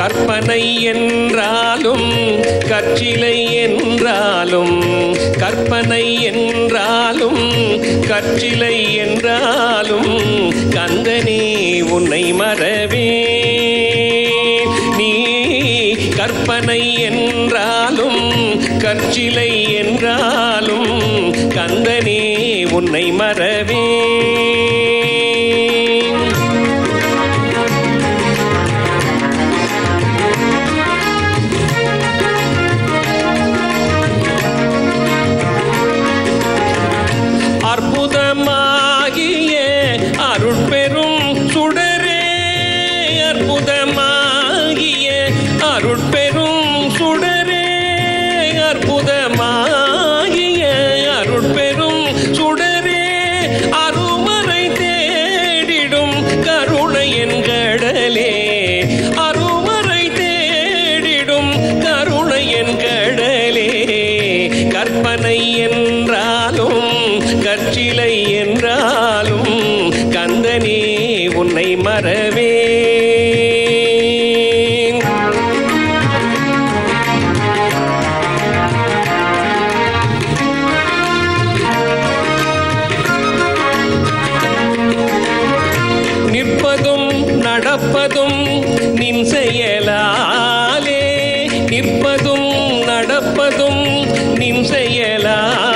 கற்பனை என்றாலும் கற்சிலை என்றாலும் கற்பனை என்றாலும் கற்சிலை என்றாலும் கந்தனே உன்னை மறவே நீ கற்பனை என்றாலும் கற்சிலை என்றாலும் கந்தனே உன்னை மறவே அற்புதமாகிய அருட்பெரும் சுடரே அற்புதமாகிய அருட்பெரும் சுடரே அற்புதமாகிய அருட்பெரும் சுடரே அருமறை தேடிடும் கருணையன் கடலே அருமறை தேடிடும் கருணையன் கடலே கற்பனை என்றாலும் கற்சிலை என்றாலும் கந்தனே உன்னை மறவே நிற்பதும் நடப்பதும் நின் செயலாலே நிற்பதும் நடப்பதும் நின் செயலாலே